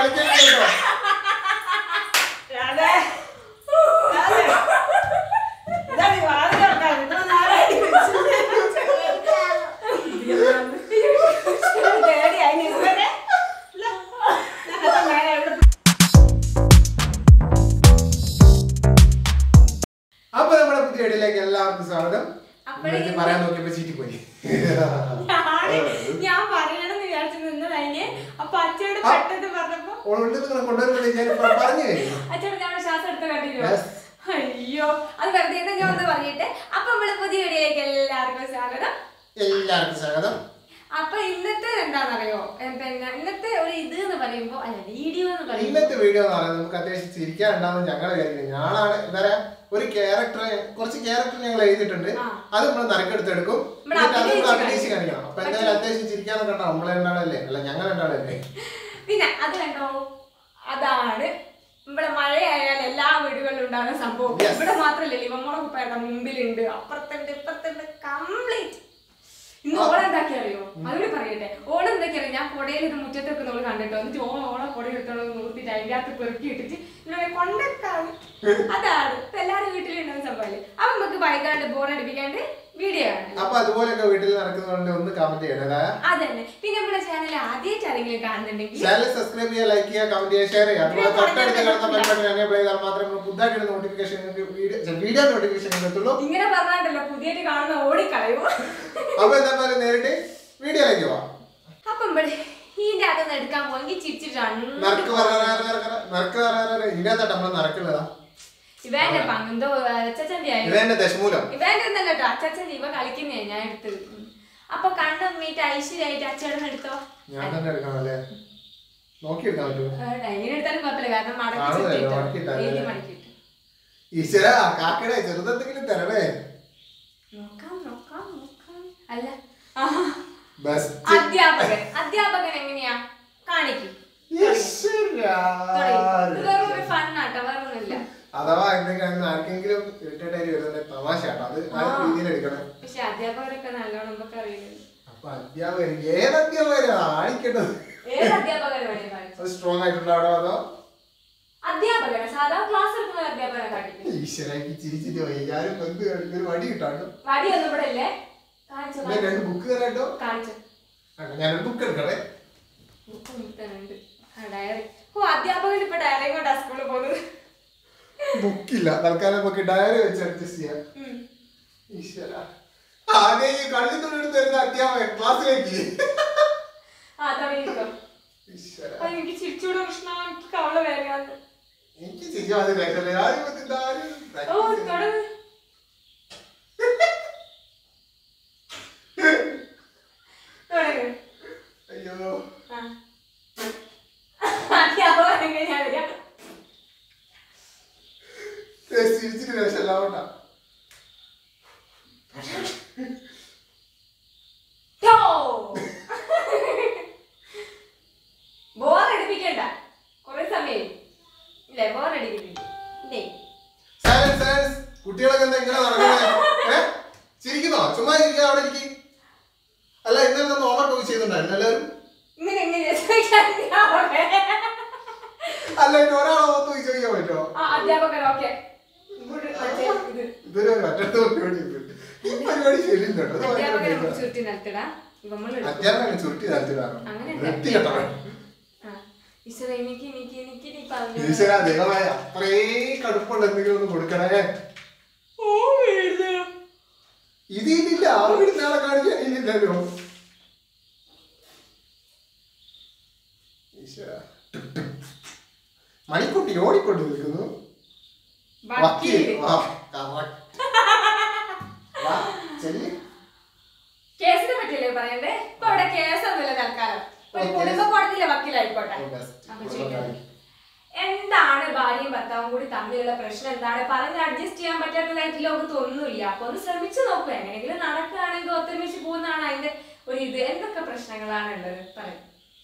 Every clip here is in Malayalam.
കളിക്കരുത് കേട്ടോ രാധേ. രാധേ. ഇതാ നീ വാതിൽ തുറക്കാൻ. ഇത്ര നേരമായിട്ട് വിളിച്ചിട്ട്. പേടിയായി നീ ഇതുവരെ. ഇല്ല. ഞാനത് മേലെ എവിടെ അപ്പൊ നമ്മുടെ പുതിയ വീഡിയോയിലേക്ക് എല്ലാവർക്കും സ്വാഗതം അപ്പഴേ ഇന്നത്തെ പറയാൻ നോക്കിയപ്പോ ചീറ്റി പോയി ഞാന് ഞാൻ പറയണമെന്ന് വിചാരിച്ചു നിന്നതതിന് അപ്പൊ അച്ഛയോട് പെട്ടെന്ന് പറഞ്ഞപ്പോ ഓളുണ്ട് കൊണ്ടുവരുന്നത് ഞാൻ ഇപ്പൊ പറഞ്ഞു കഴിഞ്ഞു അച്ഛൻ ഞാൻ ശ്വാസം എടുത്ത കണ്ടില്ലോ Yes. അയ്യോ അത് വെറുതെ ഇരുന്ന് ഞാൻ ഒന്ന് പറയട്ടെ അപ്പൊ നമ്മള് പുതിയ വീഡിയോയിലേക്ക് എല്ലാവർക്കും സ്വാഗതം എല്ലാവർക്കും സ്വാഗതം അപ്പൊ ഇന്നത്തെ എന്താണെന്നറിയോ ഏ, പിന്നെ ഇന്നത്തെ ഒരു ഇത് എന്ന് പറയുമ്പോ അല്ല വീഡിയോ എന്ന് പറയുമ്പോ ഇന്നത്തെ വീഡിയോ എന്ന് പറയുന്നത് നമുക്ക് അത്യാവശ്യം ചിരിക്കാൻ ഉണ്ടാവും ഞങ്ങൾ കരുതുന്നത് ഞാനാണ് എന്താ പറയാ ഒരു ക്യാരക്ടർ കുറച്ച് ക്യാരക്ടർ ഞങ്ങൾ എഴുതിയിട്ടുണ്ട് ആ. അത് നമ്മൾ നറുക്കെടുത്തെടുക്കും നമ്മൾ എന്നിട്ട് അത് നമ്മൾ അഭിനയിച്ച് അഭിനയിച്ച് കാണിക്കണം അപ്പൊ എന്തായാലും അത്യാവശ്യം ചിരിക്കാനൊക്കെ ഉണ്ടാവും നമ്മളെ ഉണ്ടാളല്ലേ അല്ല ഞങ്ങൾ ഉണ്ടാളല്ലേ പിന്നെ അത് കണ്ടോ അതാണ് ഇവിടെ മഴയായാൽ എല്ലാ വീടുകളിലും ഉണ്ടാകുന്ന സംഭവം Yes. ഇവിടെ മാത്രല്ല ലിവമ്മോളെ കുപ്പയുടെ മുമ്പിലുണ്ട് അപ്പുറത്തുണ്ട് ഇപ്പുറത്തുണ്ട് കംപ്ലീറ്റ് ഇന്ന് ഓണം എന്താക്കി അറിയോ അതിന് പറയട്ടെ ഓണം എന്താക്കി അറിയോ ഞാൻ കൊടയിൽ ഇത് മുറ്റത്തൊക്കെ നമ്മൾ കണ്ടിട്ടോ എന്നിട്ട് ഓണം ഓണം കൊട എടുത്തോളം നിർത്തിട്ട് അതിൻ്റെ അകത്ത് പെറുക്കി ഇട്ടിട്ട് ഇങ്ങനെ കൊണ്ടൊക്കാണ് അതാണ് ഇപ്പൊ എല്ലാവരും വീട്ടിലുണ്ടാകുന്ന സംഭവമല്ലേ അപ്പൊ നമുക്ക് വൈകാണ്ട് ബോറടിപ്പിക്കാണ്ട് വീഡിയോ കാണാം അപ്പൊ അതുപോലെയൊക്കെ വീട്ടിൽ നടക്കുന്നതുകൊണ്ട് ഒന്ന് കമന്റ് ചെയ്യണം അതാ അതന്നെ പിന്നെ നമ്മുടെ ചാനൽ ആദ്യമായിട്ട് ആരെങ്കിലും കാണുന്നുണ്ടെങ്കിൽ ചാനൽ സബ്സ്ക്രൈബ് ചെയ്യുക ലൈക്ക് ചെയ്യുക കമന്റ് ചെയ്യുക ഷെയർ ചെയ്യുക അതുപോലെ തൊട്ടടുത്ത് കിടന്ന ബെൽബട്ടൺ എനേബിൾ ചെയ്താൽ മാത്രമേ പുതുതായിട്ട് നോട്ടിഫിക്കേഷൻ നിങ്ങൾക്ക് വീഡിയോ വീഡിയോ നോട്ടിഫിക്കേഷൻ എത്തുള്ളൂ ഇങ്ങനെ പറഞ്ഞാണ്ടല്ലോ പുതിയതായിട്ട് കാണുന്ന ഓടിക്കളയോ അപ്പൊ എന്താ പറയുക നേരിട്ട് വീഡിയോയിലേക്ക് പോവാം അപ്പം ഇവിടെ ഇതിന്റെ അകത്ത് എടുക്കാൻ പോയെങ്കിൽ ചിരിച്ചിട്ട് നറുക്ക് പറയാറ് നറുക്ക് പറയാറ് ഇതിനകത്താട്ട് നമ്മള് നറുക്കുള്ളതാ ഇവന്റെ പങ്കെന്തോ അച്ചച്ചന്റെ ആയി ഇത് തന്നെ ദശമൂലം ഇവന്റെ ഒന്നും കേട്ടോ അച്ചച്ചന്റെ ഇവ കളിക്കുന്നേ ഞാൻ എടുത്തത് ഉം. അപ്പൊ കണ്ടും മീറ്റ് ഐശ്വര്യായിട്ട് അച്ചേടൻ എടുത്തോ ഞാൻ തന്നെ എടുക്കണം അല്ലേ നോക്കിയെടുക്കാൻ പറ്റുമോ ഏടാ, എങ്ങനെ എടുത്താലും കുഴപ്പമില്ല കാരണം മടക്കി കാണുമല്ലോ, ചുറ്റിട്ടോ. മടക്കിയിട്ടാ എഴുതി അല്ലേ? മടക്കിയിട്ട് ഈശ്വര കാക്കടെ ചെറുതെന്തെങ്കിലും തരണേ നോക്കാം നോക്കാം നോക്കാം അല്ല ആഹാ. ബെസ്റ്റ് അധ്യാപകൻ അധ്യാപകൻ എങ്ങനെയാ കാണിക്കും ഇത് വെറും ഒരു ഫണ്ണാട്ടോ വേറൊന്നുമില്ല അഥവാ എന്തെങ്കിലും ആർക്കെങ്കിലും ഇറിറ്റേറ്റ് ആയി വരുന്ന തമാശ കേട്ടോ അത് ആ രീതിയിൽ എടുക്കണം പക്ഷെ അധ്യാപകരൊക്കെ നല്ലോണം നമുക്ക് അറിയില്ല അപ്പൊ അധ്യാപകൻ ഏത് അധ്യാപകനാ കാണിക്കേണ്ടത് ഏത് അധ്യാപകരെ വേണേ കാണിച്ചു അത് സ്ട്രോങ് ആയിട്ടുണ്ടാവോ അതോ അധ്യാപകനെ സാധാ ക്ലാസ് എടുക്കുന്ന അധ്യാപകനെ കാണിക്കും ഈശ്വരാക്കി ചിരിച്ചിട്ട് പോയി ഞാനും എന്ത് ഒരു വടി കിട്ടാണ്ടോ വടിയൊന്നും ഇവിടെ ഇല്ലേ കാണിച്ചു ഞാൻ രണ്ട് ബുക്ക് തരാട്ടോ കാണിച്ചു ഞാനൊരു ബുക്ക് എടുക്കണേ ബുക്ക് മുത്തനുണ്ട് ആ ഡയറി ഓ അധ്യാപകൻ ഇപ്പൊ ഡയറി കൊണ്ടാ സ്കൂളിൽ പോകുന്നത് ബുക്കില്ല തൽക്കാലം നമുക്ക് ഡയറി വെച്ച് അഡ്ജസ്റ്റ് ചെയ്യാം ഉം. ഈശ്വര ആദ്യം ഈ കള്ളി തുണി എടുത്ത് വരുന്ന അധ്യാപകൻ ക്ലാസ്സിലേക്ക് ആ തുടങ്ങിക്കോ ഈശ്വര അത് എനിക്ക് ചിരിച്ചൂടെ കൃഷ്ണ എനിക്ക് കവള വേഗം എനിക്ക് ചെയ്യാൻ അത് കേട്ടല്ലേ ആരും ഇതിന്റെ ആരും ഓ തുടങ്ങ് തുടങ്ങ് അയ്യോ ആ. അധ്യാപകൻ എങ്ങനെയാ വരിക ഏ, ചിരിച്ചിട്ട് രക്ഷലാവണ്ട ട്ടോ. ബോറടിപ്പിക്കണ്ട കുറെ സമയം ഇല്ലേ ബോറടിപ്പിക്കില്ല ഇല്ലേ സയൻസ് സയൻസ് കുട്ടികളൊക്കെ എന്താ ഇങ്ങനെ നടക്കുന്നത് ഏ ചിരിക്കുന്നോ ചുമ്മാ ഇരിക്കുക അവിടെ ഇരിക്കും അല്ല ഇന്നലെ നമ്മൾ ഓവർ ചെയ്യുന്നുണ്ടായിരുന്നു എല്ലാവരും ഇങ്ങനെ എങ്ങനെയാ ചോദിക്കാൻ അധ്യാപകൻ? അല്ല ഇനി ഒരാളെ ഓർത്ത് ചോദിക്കാൻ പറ്റുമോ ആ അധ്യാപകൻ ഓക്കെ മറ്റേ ഇത് ഇതൊരു മറ്റൊരു പരിപാടി ഉണ്ട്. ഈ പരിപാടി ശരിയും കേട്ടോ ഇത് ഭയങ്കര അധ്യാപകനെ രസാ. ചുരുട്ടി നിർത്തിടാ നമ്മൾ അധ്യാപകനെ ചുരുട്ടി താഴ്ത്തിടാണ് അങ്ങനെ വൃത്തി കേട്ടോ ഈശ്വര എനിക്ക് എനിക്ക് എനിക്ക് നീ പറഞ്ഞു ഈശ്വര ദൈവമായ അത്രേ കടുപ്പുള്ള എന്തെങ്കിലും ഒന്ന് കൊടുക്കണേ ഓ എഴുതണം ഇത് ഇതില്ല ആ വീട് നാളെ കാണിക്കാൻ ഇല്ലല്ലോ ഈശ്വര മണിക്കുട്ടി ഓടിക്കൊണ്ട് നിൽക്കുന്നു വക്കീൽ വക്കീല് വാ, correct. വാ, ചെല്ല്. കേസിനെ പറ്റിയല്ലേ പറയണ്ടേ ഇപ്പൊ അവിടെ കേസൊന്നുമില്ല തൽക്കാലം ഒരു ഓ, കുടുംബ കോടതിയിലെ വക്കീലായിക്കോട്ടെ ഓ, best. അപ്പൊ ചോദിക്കാം. എന്താണ് ഭാര്യയും ഭർത്താവും കൂടി തമ്മിലുള്ള പ്രശ്നം എന്താണ് പറഞ്ഞ് അഡ്ജസ്റ്റ് ചെയ്യാൻ പറ്റാത്തതായിട്ട് ലോകത്ത് ഒന്നുമില്ല അപ്പൊ ഒന്ന് ശ്രമിച്ചു നോക്കുക എങ്ങനെയെങ്കിലും നടക്കുകയാണെങ്കിൽ ഒത്തൊരുമിച്ച് പോകുന്നതാണ് അതിന്റെ ഒരു ഇത് എന്തൊക്കെ പ്രശ്നങ്ങളാണ് ഉള്ളത് പറയും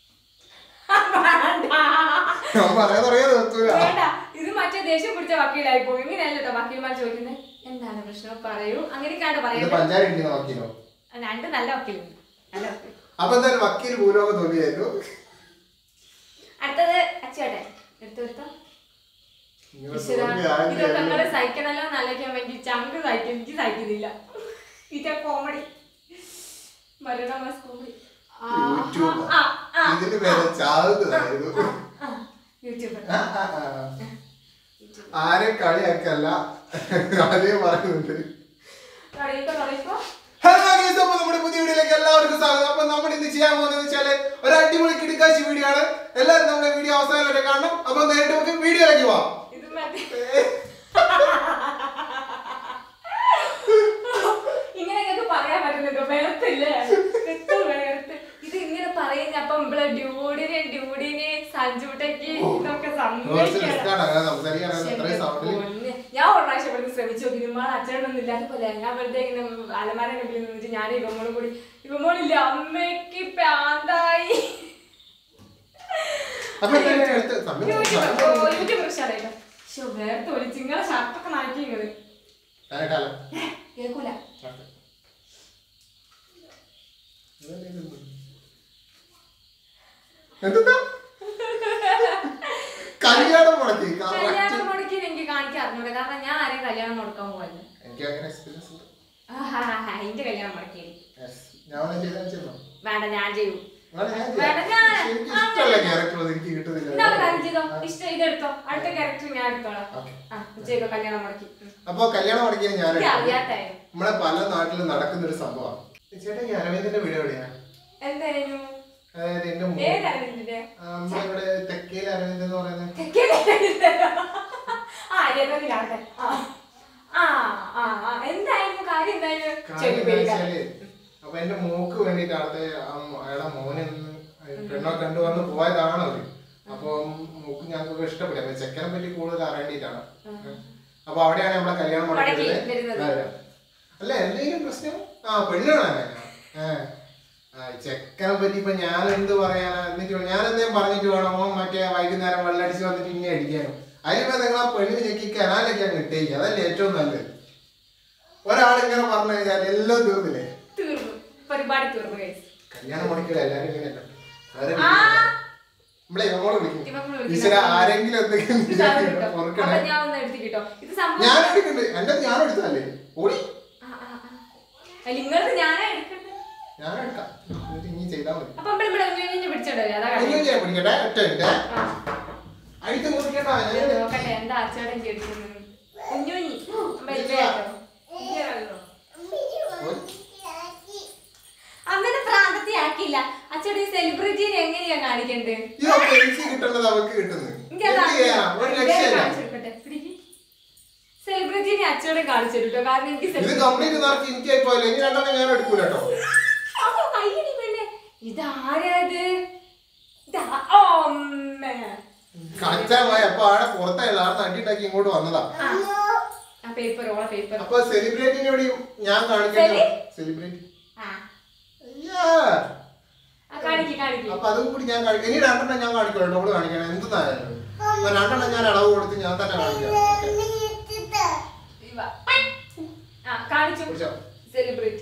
ഞാൻ പറയാൻ തുടങ്ങിയത് നിർത്തൂല. വേണ്ട ഇത് മറ്റേ ദേഷ്യം പിടിച്ച വക്കീലായി പോകും ഇങ്ങനെയല്ല കേട്ടോ വക്കീൽമാർ ചോദിക്കുന്നത് എന്താണ് പ്രശ്നം പറയൂ അങ്ങനെയൊക്കെയാണ് ഇത് പറയുന്നത് പഞ്ചായത്ത് ഇരിക്കുന്ന വക്കീലോ രണ്ട് നല്ല വക്കീലുണ്ട് നല്ല വക്കീൽ അപ്പൊ എന്തായാലും വക്കീൽ ഭൂലോക തോൽവിയായിരുന്നു അടുത്തത് അച്ഛൻ ചേട്ടൻ എടുത്തു എടുത്തോ ഇങ്ങനെ ഈശ്വരാ, തോന്നി ആരും ഇതൊക്കെ നിങ്ങള് സഹിക്കണല്ലോ നല്ലക്കാൻ വേണ്ടി ചങ്ക് സഹിക്കും എനിക്ക് സഹിക്കുന്നില്ല ഇതേ കോമഡി മരണം കോമഡി യൂട്യൂബ് ഇതിന് പേര് ചാവുന്നതായിരുന്നു യൂട്യൂബർ ആ, ആ, ആ. ആരെ കളിയാക്കല്ല അതേ പറയുന്നുണ്ട് കളിയിപ്പോ കളിയിപ്പോ ഹലോ ഗൈസ് അപ്പൊ നമ്മുടെ പുതിയ വീഡിയോയിലേക്ക് എല്ലാവർക്കും സ്വാഗതം അപ്പൊ നമ്മൾ ഇന്ന് ചെയ്യാൻ പോകുന്നത് വെച്ചാല് ഒരു അടിപൊളി കിടക്കാശി വീഡിയോ ആണ് എല്ലാവരും നമ്മുടെ വീഡിയോ അവസാനം വരെ കാണണം അപ്പൊ നേരിട്ട് നമുക്ക് വീഡിയോയിലേക്ക് പോവാം ഇത് മതി ഇങ്ങനെയൊക്കെ പറയാൻ പറ്റുന്നുണ്ടോ വേർത്തില്ലേ എത്ര വേർത്ത് ഇത് ഇങ്ങനെ പറയുന്നപ്പം ഇവിടെ ഡ്യൂഡിനെ ഡ്യൂഡിനെ സഞ്ജുട്ടയ്ക്ക് ഇതൊക്കെ കുറച്ച് risk സമ്മതിക്കണം ആണ് അങ്ങനെ സംസാരിക്കാൻ അത്രയും സൗണ്ടിൽ പൊന്നെ. ഞാൻ ഒരു പ്രാവശ്യം ഇവിടുന്ന് ശ്രമിച്ചു നോക്കി നിമ്മളെ അച്ഛനൊന്നും ഇല്ലാത്ത പോലെ ഞാൻ വെറുതെ ഇങ്ങനെ അലമാര മുമ്പിൽ നിന്നിട്ട് ഞാൻ ഇവമോളും കൂടി ഇവമോളില്ല അമ്മയ്ക്ക് പ്രാന്തായി അപ്പൊ എന്തായാലും അടുത്ത സമയം യൂട്യൂബ് യൂട്യൂബ് ഉഷാറായിട്ടോ ശോ വേർത്ത് ഒളിച്ച് ഇങ്ങളെ ഷർട്ടൊക്കെ മാറ്റി ഇങ്ങള് കാലം കേൾക്കൂല എന്താ കല്യാണം മുടക്കി കല്യാണം മുടക്കി എനിക്ക് കാണിക്കാൻ അറിഞ്ഞൂടെ കാരണം ഞാൻ ആരെയും കല്യാണം മുടക്കാൻ പോകല്ല എനിക്ക് അങ്ങനെ എക്സ്പീരിയൻസ് ഉണ്ട് എന്റെ കല്യാണം മുടക്കി Yes. ഞാൻ വേണേ ചെയ്താൽ ചെയ്തോ വേണ്ട ഞാൻ ചെയ്യൂ വേണേ ഞാൻ വേണ്ട, ചെയ്യാം. ഞാൻ- പക്ഷേ എനിക്ക് ഇഷ്ടമുള്ള ക്യാരക്ടർ എനിക്ക് കിട്ടുന്നില്ല ഇന്നാ കാര്യം ചെയ്തോ ഇഷ്ടം ഇതെടുത്തോ അടുത്ത ക്യാരക്ടർ ഞാൻ എടുത്തോളാം Okay. ആ ചെയ്തോ കല്യാണം മുടക്കി ഉം. അപ്പൊ കല്യാണം മുടക്കിയ ഞാൻ എനിക്ക് അറിയാത്തേ നമ്മളെ പല നാട്ടിലും നടക്കുന്ന ഒരു സംഭവമാണ് ചേട്ടാ ഈ അരവിന്ദന്റെ വീട് എവിടെയാ എന്തായിരുന്നു അതായത് എന്റെ മോ- ഏതായിരുന്നു ആ, നമ്മളെ ഇവിടെ തെക്കേൽ അരവിന്ദൻ എന്ന് പറയുന്നത് ആ ഏതായാലും കാണട്ടെ ആ ആ ആ ആ. എന്തായിരുന്നു കാര്യം എന്തായിരുന്നു കാര്യം ചെടി എന്താ പേടിക്കാൻ വെച്ചാല് അപ്പൊ എന്റെ മോക്ക് വേണ്ടിട്ട് അവിടുത്തെ ആ മോ- അയാളെ മോനെ ഒന്ന് പെണ്ണോ കണ്ടു വന്ന് പോയതാണ് അവര് അപ്പൊ മോക്ക് ഞങ്ങൾക്ക് ഇഷ്ടപ്പെട്ടു അപ്പൊ ചെക്കനെ പറ്റി കൂടുതൽ അറിയേണ്ടിട്ടാണ് അപ്പൊ അവിടെയാണ് നമ്മളെ കല്യാണം മുടക്കി മുടക്കിയത് വരുന്നത്. അതെ. അല്ല എന്തെങ്കിലും പ്രശ്നം ആ പെണ്ണാണ് ചെക്കനെ പറ്റി ഇപ്പൊ ഞാൻ എന്ത് പറയാനാ എന്നിട്ട് ഞാൻ എന്തേലും പറഞ്ഞിട്ട് വേണം ഓൻ മറ്റേ വൈകുന്നേരം വെള്ളടിച്ച് വന്നിട്ട് ഇങ്ങനെ അടിക്കാനും അതിനിപ്പോ നിങ്ങൾ ആ പെണ്ണിന് ഞെക്കി കനാലൊക്കെ അങ്ങ് ഇട്ടേക്ക് അതല്ലേ ഏറ്റവും നല്ലത് ഒരാളിങ്ങനെ പറഞ്ഞു കഴിഞ്ഞാൽ എല്ലാം തീർന്നില്ലേ തീർന്നു പരിപാടി തീർന്നു guys. കല്യാണം മുടക്കില്ല എല്ലാരും ഇങ്ങനെയല്ല വേറെ ആ. നമ്മളെ ഇവമോട് വിളിക്കും ഇവമോള് വിളിക്കും. ഈശ്വര ആരെങ്കിലും എന്തെങ്കിലും ഇത് സാധനം വിചാരിക്കുമ്പോ കിട്ടോ? ഓർക്കണേ അപ്പൊ ഞാൻ ഒന്ന് എടുത്ത് കിട്ടോ ഇത് സംഭവം ഞാൻ എടുക്കുന്നുണ്ട് എന്റെ ഞാൻ എടുത്തല്ലേ ഓടി ആ, ആ, ആ. അല്ല നിങ്ങളത് ഞാനാ എടുക്കട്ടെ ഞാൻ എടുക്കാം എന്നിട്ട് ഇനി ചെയ്താൽ മതി അപ്പൊ ഇവിടെ ഇവിടെ ഉണ്ണിയെ പിടിച്ചോണ്ടോ അതാ കാര്യം. ഇനി ഞാൻ പിടിക്കട്ടെ ഒറ്റ മിനിറ്റ് ആ. അഴിച്ച് മുറിക്കട്ടാ ഇത് ഞാൻ നോക്കട്ടെ എന്താ അച്ചോടൻ കേൾക്കുന്നത് കുഞ്ഞുഞ്ഞി അമ്മ ഇവയാട്ടോ അങ്ങനെ പ്രാന്തത്തി ആക്കിയില്ല അച്ചോടെ ഈ സെലിബ്രിറ്റീനെ എങ്ങനെയാ കാണിക്കണ്ടേ ഇതൊക്കെ എനിക്ക് കിട്ടുന്നത് അവർക്ക് കിട്ടുന്നത് എനിക്കത് എന്ത് ചെയ്യാനാ? ഒരു രക്ഷയില്ല സെലിബ്രിറ്റീനെ അച്ചോടെ കാണിച്ചു കേട്ടോ കാരണം എനിക്ക് ഇത് celebrity- കംപ്ലീറ്റ് നടത്തി എനിക്ക് ആയിപ്പോയല്ലോ ഇനി രണ്ടെണ്ണം ഞാൻ എടുക്കൂല കേട്ടോ അപ്പൊ കയ്യടി പെണ്ണെ ഇതാരത് ഇതാ ഓ അമ്മേ. കച്ചാമായി അപ്പൊ ആടെ പുറത്തായില്ല ആടെ നട്ടിട്ടാക്കി ഇങ്ങോട്ട് വന്നതാ ആ ആ പേപ്പർ ഓള പേപ്പർ അപ്പൊ സെലിബ്രിറ്റിനോടെയും ഞാൻ കാണിക്കട്ടെ സെലിബ്രിറ്റി ആ അയ്യാ ആ, കാണിക്ക് കാണിക്ക് അപ്പൊ അതും കൂടി ഞാൻ കാണിക്കാം ഇനി രണ്ടെണ്ണം ഞാൻ കാണിക്കാം കേട്ടോ അവള് കാണിക്കണം എന്തെന്നായാലും അപ്പൊ രണ്ടെണ്ണം ഞാൻ അളവ് കൊടുത്ത് ഞാൻ തന്നെ കാണിക്കാം ഇവ. ആ കാണിച്ചു പിടിച്ചോ. സെലിബ്രിറ്റി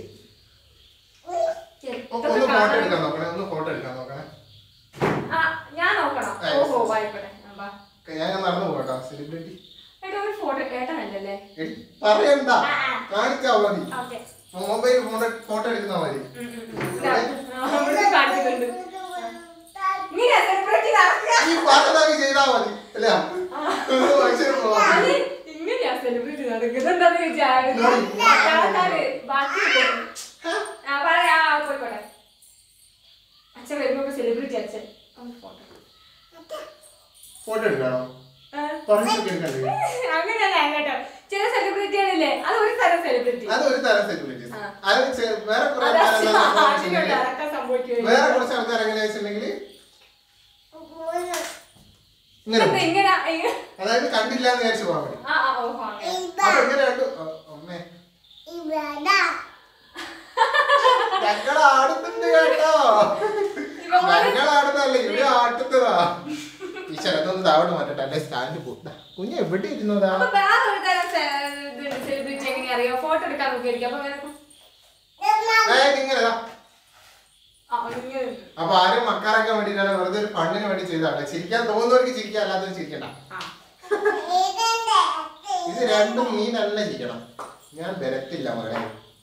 ഒന്ന് ഫോട്ടോ എടുക്കാൻ നോക്കണേ ഒന്ന് ഫോട്ടോ എടുക്കാൻ നോക്കണേ ആ ഞാൻ നോക്കണം ആ, ഓഹോ yes. ആയിക്കോട്ടെ ആ, വാ. ഞാൻ ഞാൻ നടന്നു പോകട്ടോ സെലിബ്രിറ്റി ഏട്ടാ ഒരു ഫോട്ടോ ഏട്ടനല്ലല്ലേ എടി, പറയണ്ട ആ, ആ. കാണിച്ചാ മതി ഓക്കെ മൊബൈൽ ഫോട്ടോ ഫോട്ടോ എടുക്കുന്ന മതി കാണിക്കുന്നുണ്ട് ഇങ്ങനെ സെലിബ്രിറ്റി നടക്കുക ഈ പറഞ്ഞതൊക്കെ ചെയ്താ മതി അല്ല മനുഷ്യന് പോവാൻ അത് ഇങ്ങനെയാ സെലിബ്രിറ്റി നടക്കുന്നത് എന്താന്ന് ചോദിച്ചാൽ മലയാളക്കാര് ബാക്കി പോകും. ആ പറയാ ആ, പോയിക്കോട്ടെ അച്ഛൻ വരുമ്പോ സെലിബ്രിറ്റി അച്ഛൻ ഫോട്ടോ ഫോട്ടോ എടുക്കണോ പറഞ്ഞൊക്കെ എടുക്കണ്ടേ അങ്ങനെയല്ല കേട്ടോ ചില സെലിബ്രിറ്റികളില്ലേ അത് ഒരു തരം സെലിബ്രിറ്റി അത് ഒരു തരം സെലിബ്രിറ്റീസ് ആ. അത് ചെ- വേറെ കുറെ അത് ആൾക്കാർ എന്താ അതിനോട് വെച്ചിട്ടുണ്ടെങ്കില് അടക്കം സംഭവിക്കുകയും വേറെ കുറച്ച് ആൾക്കാർ എങ്ങനെയാ വെച്ചിട്ടുണ്ടെങ്കിൽ ഇങ്ങനെ എന്താ ഇങ്ങനെ ഇങ്ങനെ? അതായത് കണ്ടില്ല എന്ന് വിചാരിച്ചു പോകാൻ വേണ്ടി ആ ആ ഓഹോ അങ്ങനെ. അപ്പൊ ഇങ്ങനെ കണ്ടു അ- അമ്മേ ഞങ്ങൾ ആടുന്നുണ്ട് കേട്ടോ ഇവ പോലെ ഞങ്ങൾ ആടുന്നതല്ല ഇവിടെ ആട്ടുന്നതാ ഈ ശരത്തൊന്ന് താവട്ട് മാറ്റട്ടെ അല്ലെ സ്റ്റാൻഡ് പോകും കുഞ്ഞ് എവിടെ ഇരുന്നതാ അപ്പൊ വേറെ ഒരു തരം സെലിബ്രിറ്റി എങ്ങനെയാ അറിയോ ഫോട്ടോ എടുക്കാൻ നോക്കിയിരിക്കും അപ്പൊ ഇങ്ങനെ ഏയ് ഇങ്ങനെ ദാ. അങ്ങനെ അപ്പൊ ആരും മക്കാറാക്കാൻ വേണ്ടിയിട്ടാണ് വെറുതെ ഒരു ഫണ്ടിന് വേണ്ടി ചെയ്തതാണ് ചിരിക്കാൻ തോന്നുന്നവർക്ക് ചിരിക്കാം അല്ലാത്തവർ ചിരിക്കണ്ട ആ ഇത് രണ്ടും നീ നല്ല ചിരിക്കണം ഞാൻ വരത്തില്ല മകളെ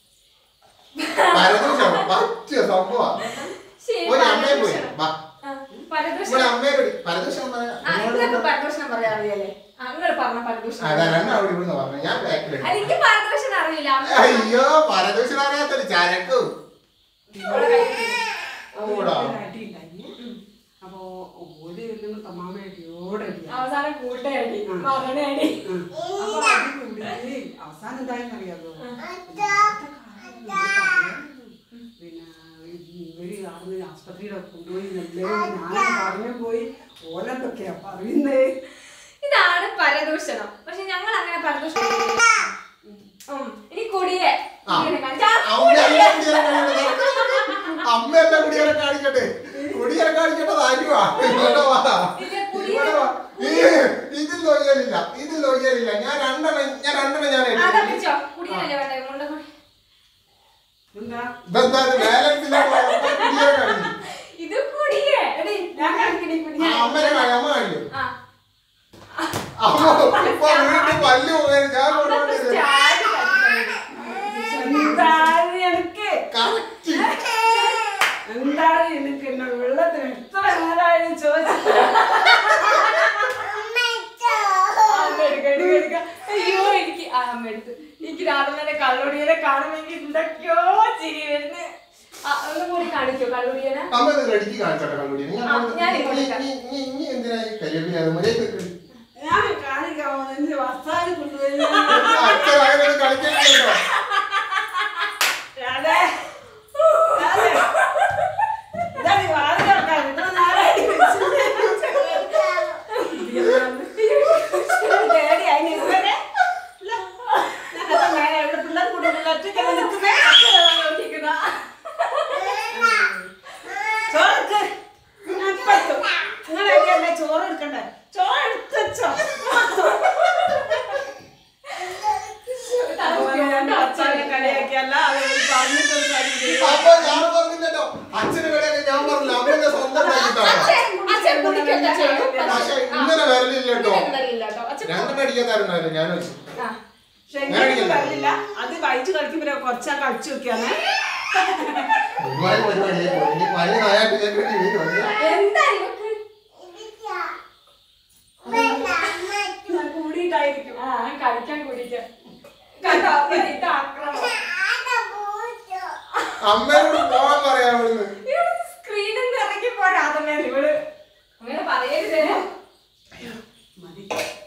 പരദൂഷണം പറ്റിയ സംഭവം ശരി ഒരു അമ്മയെ പോയി പരദൂഷണം. വാ ആ, പരദൂഷണം ഒരു അമ്മയെ പിടി പരദൂഷണം പറയാം ആ നിങ്ങൾക്ക് പരദൂഷണം പറയാൻ അറിയാലേ അങ്ങനെ പറഞ്ഞ പരദൂഷണം അതാ രണ്ടും അവിടെ ഇവിടുന്ന് പറഞ്ഞു ഞാൻ ബാക്കിലുണ്ട് അത് എനിക്ക് പരദൂഷണം അറിയില്ല അമ്മ അയ്യോ പരദൂഷണം അറിയാത്തൊരു ചരക്കും ഇവിടെ കഴിക്കുന്നു. കൂടാ അടിയില്ലായി അപ്പൊ ഓല് ഇരുന്ന് തമാമയോടെ അവസാനം കൂട്ടയടി മരണയടി അപ്പൊ അടി കൂടി അവസാനം എന്തായെന്ന് അറിയാമോ പിന്നെ ഇവര് ആടുന്ന ആസ്പത്രിയിലൊക്കെ കൊണ്ടുപോയി എല്ലാവരും ഞാൻ പറഞ്ഞു പോയി ഓലെന്തൊക്കെയാ പറയുന്നേ ഇതാണ് പരദൂഷണം പക്ഷെ ഞങ്ങൾ അങ്ങനെ പരദൂഷണം ചെയ്യില്ല. ഉം. ഇനി കൊടിയെ ആ. ഇങ്ങനെ കാണിച്ചാ അമ്മയല്ല കുടിയരെ കാണിക്കട്ടെ അമ്മയല്ല കുടിയരെ കാണിക്കട്ടെ കുടിയരെ കാണിക്കേണ്ടത് ആരുവാ ഇവിടെ വാ ഇത് കുടിയരെ- ഇവിടെ വാ ഈ, ഇതിൽ നോക്കിയാലില്ല ഇതിൽ നോക്കിയാലില്ല ഞാൻ രണ്ടെണ്ണം ഞാൻ രണ്ടെണ്ണം ഞാൻ അതാ എടുത്തു. പിടിച്ചോ കുടിയനല്ലേ വേണ്ടേ മുണ്ട കൊടി. എന്താ ഇതെന്താ ഇത് ബാലൻസ് ഇല്ലാത്ത കുടിയരെ കാണിക്കും ഇത് കുടിയെ എടി ഞാൻ കാണിക്കണേ ആ, കുടിയെ അമ്മനെ കാണി അമ്മ കാണിക്കും ആ അമ്മ ഇപ്പൊ വീട്ടിൽ പല്ല് പോകാൻ ഞാൻ അമ്മക്ക് കൊണ്ടുപോയി സ്റ്റാൻഡ് കത്തിക്കണം. എന്താണ് എനിക്ക് കറക്റ്റ് എന്താണ് എനിക്ക് എന്നെ വെള്ളത്തിന് എത്ര നേരമായാലും ചോദിച്ചു അമ്മ എടുക്ക, എടുക്ക, എടുക്ക. അയ്യോ എനിക്ക് ആ, അമ്മ എടുത്ത് എനിക്ക് രാവിലെ കള്ളുടിയനെ കാണുമെങ്കിൽ എന്തൊക്കെയോ ചിരി വരുന്നു ഒന്ന് കൂടി കാണിക്കോ കള്ളുടിയനെ അമ്മ ഇത് റെഡിക്ക് കാണിച്ചോട്ടെ കണ്ടുപിടി ഞാൻ ആ, ഞാൻ നീ- ഇങ്ങോട്ട് നീ- നീ- നീ നീ എന്തിനാ ഈ കരിയപ്പിനെ മര്യാദ ഞാൻ കാണിക്കാൻ പോകുന്നത് വസ്താനം കൊണ്ടുപോയി അച്ഛനായാലും കളിക്കാൻ കേട്ടോ അതെ അതെ ഇതാണ് ഈ വാതിൽ തുറക്കാൻ ഇത്ര നേരമായിട്ട് പേടിയായി നിൽക്കുന്നേ ഞങ്ങളുടെ മേലെ എവിടെ പിള്ളേർ കൂടി ഒറ്റയ്ക്കല്ല നിൽക്കുന്നേ ചോറെടുക്ക് ഞാൻ ഇപ്പൊ എത്തും. നിങ്ങളൊക്കെ അല്ലേ ചോറ് എടുക്കണ്ടേ ചോറ് എടുത്തോ അച്ഛനെ കളിയാക്കിയല്ല അത് പറഞ്ഞിട്ടൊരു കാര്യം അപ്പൊ ഞാൻ പറഞ്ഞില്ലല്ലോ അച്ഛന് കളിയൊക്കെ ഞാൻ പറഞ്ഞില്ല അമ്മന്റെ സ്വന്തം ഉണ്ടാക്കിയിട്ടാണ് അച്ഛൻ കുടിക്കൊക്കെ ചെയ്യും പക്ഷെ ഇങ്ങനെ വരലില്ല കേട്ടോ ഇങ്ങനെ വരില്ല കേട്ടോ അച്ഛൻ രണ്ടെണ്ണം അടിക്കാത്താരുണ്ടായിരുന്നു ഞാൻ വെച്ചു ആ. പക്ഷെ എങ്ങനെ വരില്ല അത് വൈറ്റ് കളിക്കുമ്പോ കുറച്ചാ കളിച്ചു നോക്കിയാന്ന് ഒരുപാട് പരിപാടിയായി പോയി ഇനി പഴയ നായാട്ട് ഞാൻ വേണ്ടി വരും എന്താ ഇവക്ക് കൂടിയിട്ടായിരിക്കും ആ കളിക്കാൻ കുടിക്കാം കണ്ടോ ഇത് ആക്രമണം അമ്മയോട് പോവാൻ പറയാം അവിടുന്ന് ഇവിടെ സ്ക്രീനിൽ നിന്ന് ഇറങ്ങി പോരാതമേ ഇവള് അങ്ങനെ പറയരുതേ മതി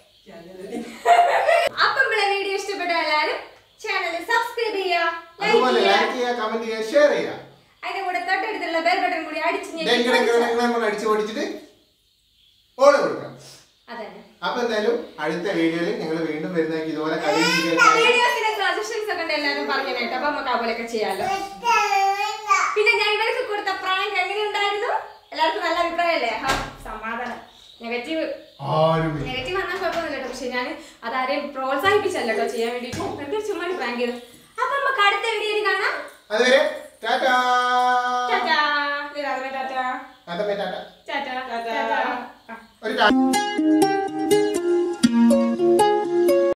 അപ്പൊ നമ്മളെ വീഡിയോ ഇഷ്ടപ്പെട്ട എല്ലാരും ചാനൽ സബ്സ്ക്രൈബ് ചെയ്യുക ലൈക്ക് അതുപോലെ ചെയ്യുക ലൈക്ക് ചെയ്യുക കമന്റ് ചെയ്യുക ഷെയർ ചെയ്യുക അതിന്റെ കൂടെ തൊട്ടടുത്തുള്ള ബെൽ ബട്ടൺ കൂടി അടിച്ച് ഡെങ്കി ഡെങ്കി ഞെക്കി ഡെങ്കി നമ്മൾ അടിച്ചു ഓടിച്ചിട്ട് ഓള് കൊടുക്കാം അതന്നെ അപ്പൊ എന്തായാലും അടുത്ത വീഡിയോയിൽ ഞങ്ങൾ വീണ്ടും വരുന്നതായിരിക്കും ഇതുപോലെ കളി വീഡിയോസിന്റെ സജഷൻസ് ഒക്കെ ഉണ്ട് എല്ലാവരും പറഞ്ഞു കേട്ടോ അപ്പൊ നമുക്ക് അതുപോലെയൊക്കെ ചെയ്യാലോ പിന്നെ ഞാൻ ഇവർക്ക് കൊടുത്ത പ്രാങ്ക് എങ്ങനെയുണ്ടായിരുന്നു എല്ലാവർക്കും നല്ല അഭിപ്രായമല്ലേ ഹാ സമാധാനം നെഗറ്റീവ് ആരും നെഗറ്റീവ് വന്നാൽ കുഴപ്പമൊന്നുമില്ല കേട്ടോ പക്ഷെ ഞാൻ അതാരെയും പ്രോത്സാഹിപ്പിച്ചല്ല കേട്ടോ ചെയ്യാൻ വേണ്ടിയിട്ട് വെറുതെ ചുമ്മാ പ്രാങ്ക് ചെയ്തു അപ്പൊ നമുക്ക് അടുത്ത വീഡിയോയിൽ കാണാം അതുവരെ ടാറ്റാ ടാറ്റാ ടാറ്റാ അതമ്മേ ടാറ്റ ടാറ്റാ ടാറ്റാ. ടാറ്റാ ഒരു കാ-